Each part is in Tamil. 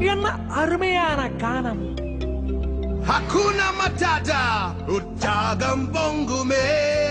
என்ன அருமையான காலம் Hakuna Matata, Uttagam Bongume.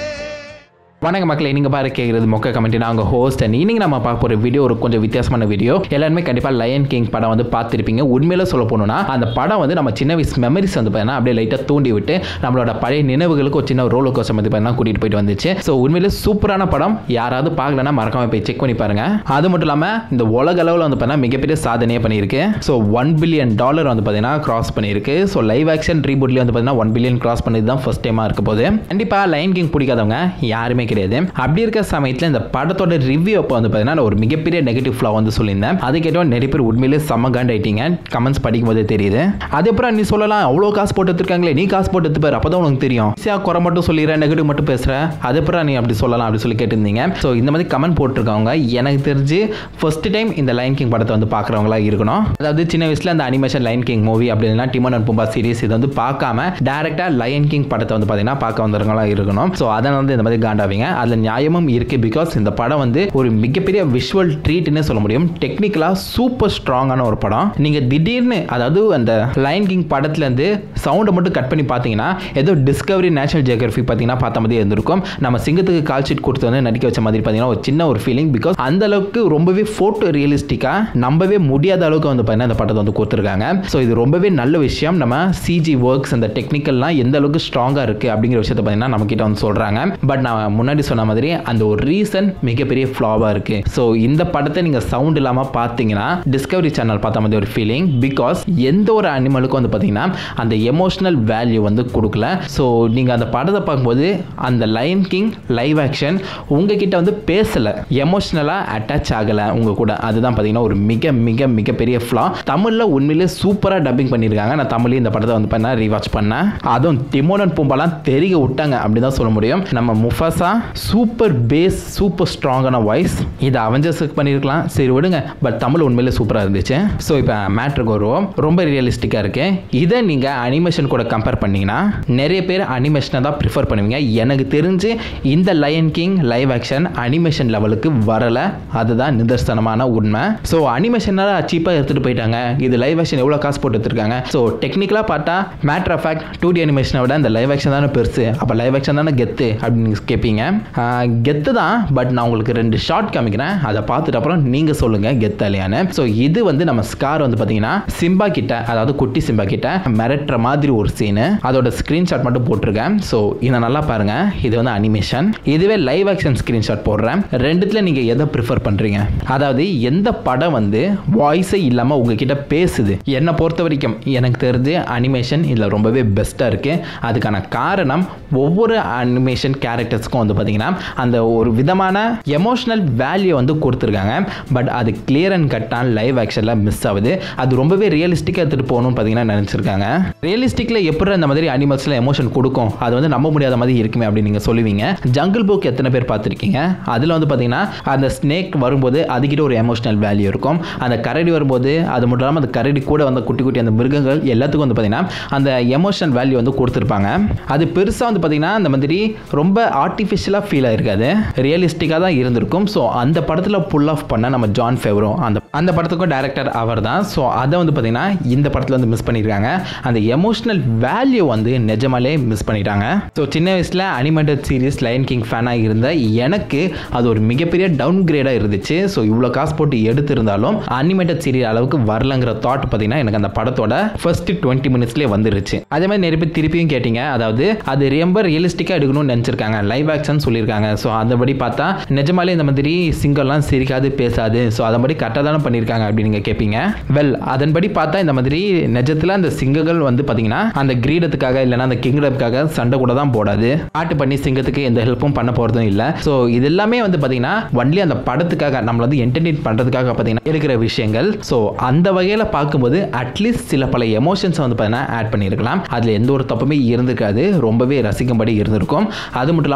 வணக்க மக்களை நீங்கள் பாரு கேட்குறது மொக்க கமெண்ட் நான் உங்கள் ஹோஸ்ட் அண்ட் இன்னைக்கு நம்ம பார்க்க போகிற வீடியோ ஒரு கொஞ்சம் வித்தியாசமான வீடியோ எல்லாருமே கண்டிப்பாக லயன் கிங் படம் வந்து பார்த்துருப்பீங்க உண்மையில சொல்ல போகணும்னா அந்த படம் வந்து நம்ம சின்ன வயசு மெமரிஸ் வந்து பார்த்தீங்கன்னா அப்படியே லைட்டாக தூண்டி விட்டு நம்மளோட பழைய நினைவுகளுக்கு ஒரு சின்ன ரோலோ கோசம் வந்து பார்த்தீங்கன்னா கூட்டிகிட்டு போயிட்டு வந்துச்சு ஸோ உண்மையிலே சூப்பரான படம் யாராவது பார்க்கலன்னா மறக்காம போய் செக் பண்ணி பாருங்க அது மட்டும் இல்லாமல் இந்த உலக அளவில் வந்து பார்த்தீங்கன்னா மிகப்பெரிய சாதனையே பண்ணியிருக்கு ஸோ ஒன் பில்லியன் டாலர் வந்து பார்த்தீங்கன்னா கிராஸ் பண்ணியிருக்கு ஸோ லைவ் ஆக்ஷன் ரீபூட்லேயே வந்து பார்த்தீங்கன்னா ஒன் பில்லியன் கிராஸ் பண்ணது தான் ஃபர்ஸ்ட் டைமாக இருக்க போது கண்டிப்பாக லைன் கிங் பிடிக்காதவங்க யாருமே கிடையாது அப்படி இருக்க சமயத்தில் இந்த படத்தோட ரிவ்யூ அப்போ வந்து பார்த்தீங்கன்னா நான் ஒரு மிகப்பெரிய நெகட்டிவ் ஃப்ளா வந்து சொல்லியிருந்தேன் அது கேட்டோம் நிறைய பேர் உண்மையிலே செம்ம காண்ட் ஆயிட்டீங்க கமெண்ட்ஸ் படிக்கும் போதே தெரியுது அதுக்கப்புறம் நீ சொல்லலாம் அவ்வளோ காசு போட்டு எடுத்துருக்காங்களே நீ காசு போட்டு எடுத்துப்பாரு அப்போ தான் உனக்கு தெரியும் ஈஸியாக குறை மட்டும் சொல்லிடுற நெகட்டிவ் மட்டும் பேசுகிற அதுக்கப்புறம் நீ அப்படி சொல்லலாம் அப்படி சொல்லி கேட்டிருந்தீங்க ஸோ இந்த மாதிரி கமெண்ட் போட்டிருக்கவங்க எனக்கு தெரிஞ்சு ஃபர்ஸ்ட் டைம் இந்த லைன் கிங் படத்தை வந்து பார்க்குறவங்களா இருக்கணும் அதாவது சின்ன வயசில் அந்த அனிமேஷன் லைன் கிங் மூவி அப்படின்னா டிமன் அண்ட் பும்பா சீரிஸ் இது வந்து பார்க்காம டேரெக்டாக லைன் கிங் படத்தை வந்து பார்த்தீங்கன்னா பார்க்க வந்தவங்களா இருக்கணும் ஸோ அதனால வந்து இந்த மாதிரி காண்டாவீங்க அதில் நியாயமும் இருக்குது பிகாஸ் இந்த படம் வந்து ஒரு மிகப்பெரிய விஷுவல் ட்ரீட்னே சொல்ல முடியும் டெக்னிக்கலாக சூப்பர் ஸ்ட்ராங்கான ஒரு படம் நீங்கள் திடீர்னு அதாவது அந்த லைன் கிங் படத்துலேருந்து சவுண்டை மட்டும் கட் பண்ணி பார்த்தீங்கன்னா ஏதோ டிஸ்கவரி நேஷனல் ஜியோகிராஃபி பார்த்தீங்கன்னா பார்த்த மாதிரி இருந்திருக்கும் நம்ம சிங்கத்துக்கு கால் ஷீட் கொடுத்து வந்து நடிக்க வச்ச மாதிரி பார்த்தீங்கன்னா ஒரு சின்ன ஒரு ஃபீலிங் பிகாஸ் அந்த அளவுக்கு ரொம்பவே ஃபோட்டோ ரியலிஸ்டிக்காக நம்பவே முடியாத அளவுக்கு வந்து பார்த்தீங்கன்னா இந்த படத்தை வந்து கொடுத்துருக்காங்க ஸோ இது ரொம்பவே நல்ல விஷயம் நம்ம சிஜி ஒர்க்ஸ் அந்த டெக்னிக்கல்லாம் எந்த அளவுக்கு ஸ்ட்ராங்காக இருக்குது அப்படிங்கிற விஷயத்தை பார்த்தீங்கன்னா நம்ம கிட்ட வந்து சொல்கிறாங்க பட் நான் முன்னாடி சொன்ன மாதிரி அந்த ஒரு ரீசன் மிகப்பெரிய ஃப்ளாவாக இருக்குது ஸோ இந்த படத்தை நீங்கள் சவுண்ட் இல்லாமல் பார்த்தீங்கன்னா டிஸ்கவரி சேனல் பார்த்த மாதிரி ஒரு ஃபீலிங் பிகாஸ் எந்த ஒரு அனிமலுக்கும் வந்து பார்த்தீங்கன்னா அந்த எமோஷனல் வேல்யூ வந்து கொடுக்கல ஸோ நீங்கள் அந்த படத்தை பார்க்கும்போது அந்த லைன் கிங் லைவ் ஆக்ஷன் உங்ககிட்ட வந்து பேசலை எமோஷ்னலாக அட்டாச் ஆகலை உங்கள் கூட அதுதான் பார்த்தீங்கன்னா ஒரு மிக மிக மிகப்பெரிய ஃப்ளா தமிழில் உண்மையிலே சூப்பராக டப்பிங் பண்ணியிருக்காங்க நான் தமிழ்லேயும் இந்த படத்தை வந்து பண்ண ரீவாச் பண்ணேன் அதுவும் டிமோனன் பூம்பாலாம் தெரிய விட்டாங்க அப்படி தான் சொல்ல முடியும் நம்ம முஃபாசா சூப்பர் பேஸ் சூப்பர் ஸ்ட்ராங்கான வாய்ஸ் இது அவெஞ்சர்ஸுக்கு பண்ணியிருக்கலாம் சரி விடுங்க பட் தமிழ் உண்மையிலே சூப்பராக இருந்துச்சு ஸோ இப்போ மேட்ருக்கு வருவோம் ரொம்ப ரியலிஸ்டிக்காக இருக்கு இதை நீங்கள் அனிமேஷன் கூட கம்பேர் பண்ணீங்கன்னா நிறைய பேர் அனிமேஷனை தான் ப்ரிஃபர் பண்ணுவீங்க எனக்கு தெரிஞ்சு இந்த lion king live action animation லெவலுக்கு வரலை அதுதான் நிதர்சனமான உண்மை ஸோ அனிமேஷனால சீப்பாக எடுத்துகிட்டு போயிட்டாங்க இது லைவ் ஆக்ஷன் எவ்வளோ காசு போட்டு எடுத்துருக்காங்க ஸோ டெக்னிக்கலாக பார்த்தா matter of fact two D அனிமேஷனை விட இந்த லைவ் ஆக்ஷன் தானே பெருசு அப்போ லைவ் ஆக்ஷன் தானே கெத்து அப்படின்னு கேட்பீங்க ஆஹ், கெத்து தான் பட் நான் உங்களுக்கு ரெண்டு ஷார்ட் காமிக்கிறேன் அதை பார்த்துட்டு அப்புறம் நீங்கள் சொல்லுங்கள் கெத்து இல்லையான்னு ஸோ இது வந்து நம்ம ஸ்கார் வந்து பார்த்தீங்கன்னா சிம்பா கிட்ட அதாவது குட்டி சிம்பா கிட்ட மிரட்டுற மாதிரி ஒரு சீனு அதோட ஸ்க்ரீன்ஷாட் மட்டும் போட்டிருக்கேன் ஸோ இதை நல்லா பாருங்க இது வந்து அனிமேஷன் இதுவே லைவ் ஆக்ஷன் ஸ்க்ரீன்ஷாட் போடுறேன் ரெண்டுத்துல நீங்கள் எதை ப்ரிஃபர் பண்ணுறீங்க அதாவது எந்த படம் வந்து வாய்ஸே இல்லாமல் உங்ககிட்ட பேசுது என்னை பொறுத்த வரைக்கும் எனக்கு தெரிஞ்சு அனிமேஷன் இதில் ரொம்பவே பெஸ்ட்டாக இருக்குது அதுக்கான காரணம் ஒவ்வொரு அனிமேஷன் கேரக்டர்ஸ்க்கும் வந்து பார்த்தீங்கன்னா அந்த ஒரு விதமான எமோஷனல் வேல்யூ வந்து கொடுத்துருக்காங்க பட் அது கிளியர் அண்ட் கட்டான லைவ் ஆக்ஷனில் மிஸ் ஆகுது அது ரொம்பவே ரியலிஸ்டிக்காக எடுத்துகிட்டு போகணும்னு பார்த்தீங்கன்னா நினச்சிருக்காங்க ரியலிஸ்டிக்கில் எப்படி அந்த மாதிரி அனிமல்ஸில் எமோஷன் கொடுக்கும் அது வந்து நம்ப முடியாத மாதிரி இருக்குமே அப்படின்னு நீங்கள் சொல்லுவீங்க ஜங்கிள் புக் எத்தனை பேர் பார்த்துருக்கீங்க அதில் வந்து பார்த்தீங்கன்னா அந்த ஸ்னேக் வரும்போது அதுக்கிட்ட ஒரு எமோஷனல் வேல்யூ இருக்கும் அந்த கரடி வரும்போது அது மட்டும் இல்லாமல் அந்த கரடி கூட வந்த குட்டி குட்டி அந்த மிருகங்கள் எல்லாத்துக்கும் வந்து பார்த்தீங்கன்னா அந்த எமோஷனல் வேல்யூ வந்து கொடுத்துருப்பாங்க அது பெருசாக வந்து பார்த்தீங்கன்னா அந்த மாதிரி ரொம்ப ஆர்டிஃபிஷியலாக ஃபீல் ஆயிருக்காது ரியலிஸ்டிக்காக தான் இருந்திருக்கும் ஸோ அந்த படத்தில் புல் ஆஃப் பண்ண நம்ம ஜான் ஃபேவரோ அந்த அந்த படத்துக்கும் டேரக்டர் அவர் தான் ஸோ அதை வந்து பார்த்தீங்கன்னா இந்த படத்தில் வந்து மிஸ் பண்ணியிருக்காங்க அந்த எமோஷனல் வேல்யூ வந்து நிஜமாலே மிஸ் பண்ணிட்டாங்க ஸோ சின்ன வயசில் அனிமேட்டட் சீரிஸ் லைன் கிங் ஃபேனாக இருந்த எனக்கு அது ஒரு மிகப்பெரிய டவுன் கிரேடாக இருந்துச்சு ஸோ இவ்வளோ காசு போட்டு எடுத்திருந்தாலும் அனிமேட்டட் சீரியல் அளவுக்கு வரலங்கிற தாட் பார்த்தீங்கன்னா எனக்கு அந்த படத்தோட ஃபர்ஸ்ட் டுவெண்ட்டி மினிட்ஸ்லேயே வந்துருச்சு அதே மாதிரி நிறைய பேர் திருப்பியும் கேட்டீங்க அதாவது அது ரொம்ப ரியலிஸ்டிக்காக எடுக்கணும்னு நினச்சிருக்காங்க லைவ் ஆக்ஷன் சொல்லியிருக்காங்க ஸோ அதபடி பார்த்தா நிஜமாலே இந்த மாதிரி சிங்கர்லாம் சிரிக்காது பேசாது ஸோ அதன்படி கரெக்டாக தானே பண்ணியிருக்காங்க அப்படின்னு நீங்கள் கேட்பீங்க வெல் அதன்படி பார்த்தா இந்த மாதிரி நிஜத்தில் அந்த சிங்கங்கள் வந்து பார்த்தீங்கன்னா அந்த கிரீடத்துக்காக இல்லைன்னா அந்த கிங்டம்காக சண்டை கூட தான் போடாது பாட்டு பண்ணி சிங்கத்துக்கு எந்த ஹெல்ப்பும் பண்ண போகிறதும் இல்லை ஸோ இது எல்லாமே வந்து பார்த்தீங்கன்னா ஒன்லி அந்த படத்துக்காக நம்மள வந்து என்டர்டெயின் பண்ணுறதுக்காக பார்த்தீங்கன்னா இருக்கிற விஷயங்கள் ஸோ அந்த வகையில் பார்க்கும்போது அட்லீஸ்ட் சில பல எமோஷன்ஸை வந்து பார்த்தீங்கன்னா ஆட் பண்ணியிருக்கலாம் அதில் எந்த ஒரு தப்புமே இருந்திருக்காது ரொம்பவே ரசிக்கும்படி இருந்திருக்கும் அது மட்டும் இல்லாமல் நிறைய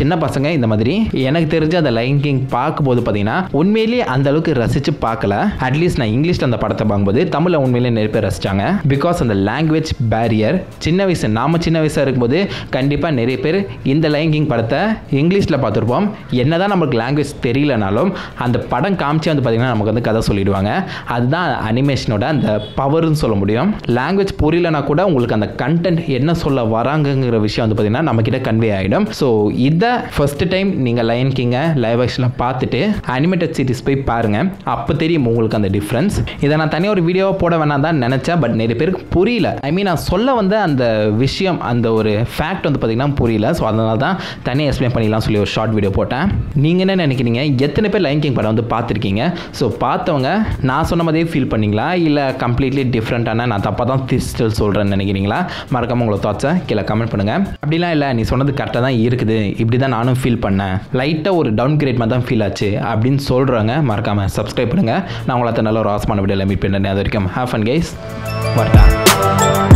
சின்ன பசங்க இந்த மாதிரி எனக்கு தெரிஞ்ச அந்த லைன் கிங் பார்க்கும்போது பார்த்தீங்கன்னா உண்மையிலேயே அந்த அளவுக்கு ரசித்து பார்க்கல அட்லீஸ்ட் நான் இங்கிலீஷில் அந்த படத்தை பார்க்கும்போது தமிழில் உண்மையிலேயே நிறைய பேர் ரசித்தாங்க பிகாஸ் அந்த லாங்குவேஜ் பேரியர் சின்ன வயசு நாம சின்ன வயசாக இருக்கும்போது கண்டிப்பாக நிறைய பேர் இந்த லைன் கிங் படத்தை இங்கிலீஷில் பார்த்துருப்போம் என்னதான் நமக்கு லாங்குவேஜ் தெரியலனாலும் அந்த படம் காமிச்சு வந்து பார்த்திங்கன்னா நமக்கு வந்து கதை சொல்லிடுவாங்க அதுதான் அனிமேஷனோட அந்த பவர்னு சொல்ல முடியும் லாங்குவேஜ் புரியலனா கூட உங்களுக்கு அந்த கண்டென்ட் என்ன சொல்ல வராங்கங்கிற விஷயம் வந்து பார்த்திங்கன்னா நம்மக்கிட்ட கன்வே ஆகிடும் ஸோ இதை ஃபர்ஸ்ட் டைம் நீங்கள் லயன் கிங்கை லைவ் ஆக்ஷனில் பார்த்துட்டு அனிமேட்டட் சீரிஸ் போய் பாருங்கள் அப்போ தெரியும் உங்களுக்கு அந்த டிஃப்ரென்ஸ் இதை நான் தனியாக ஒரு வீடியோவை போட வேணாம் தான் நினச்சேன் பட் நிறைய பேருக்கு புரியல ஐ மீன் நான் சொல்ல வந்த அந்த விஷயம் அந்த ஒரு ஃபேக்ட் வந்து பார்த்திங்கன்னா புரியல ஸோ அதனால தான் தனியாக எக்ஸ்பிளைன் பண்ணிடலாம் சொல்லி ஒரு ஷார்ட் வீடியோ போட்டேன் நீங்கள் என்ன நினைக்கிறீங்க எத்தனை பேர் லைன் கிங் படம் வந்து பார்த்துருக்கீங்க ஸோ பார்த்தவங்க நான் சொன்ன மாதிரியே ஃபீல் பண்ணீங்களா இல்லை கம்ப்ளீட்லி டிஃப்ரெண்ட்டான நான் தப்பாக தான் ஸ்டில் சொல்கிறேன்னு நினைக்கிறீங்களா மறக்காம உங்களை தாட்ஸை கீழே கமெண்ட் பண்ணுங்கள் அப்படிலாம் இல்லை நீ சொன்னது கரெக்டாக தான் இருக்குது இப்படி தான் நானும் ஃபீல் பண்ணேன் லைட்டாக ஒரு டவுன் கிரேட் மாதிரி தான் ஃபீல் ஆச்சு அப்படின்னு சொல்கிறவங்க மறக்காமல் சப்ஸ்கிரைப் பண்ணுங்கள் நான் உங்களை நல்ல ஒரு ஆசமான வீடியோவில் மீட் பண்ணுறேன் அது வரைக்கும் ஹேஃப் அண்ட் கைஸ் வரட்டா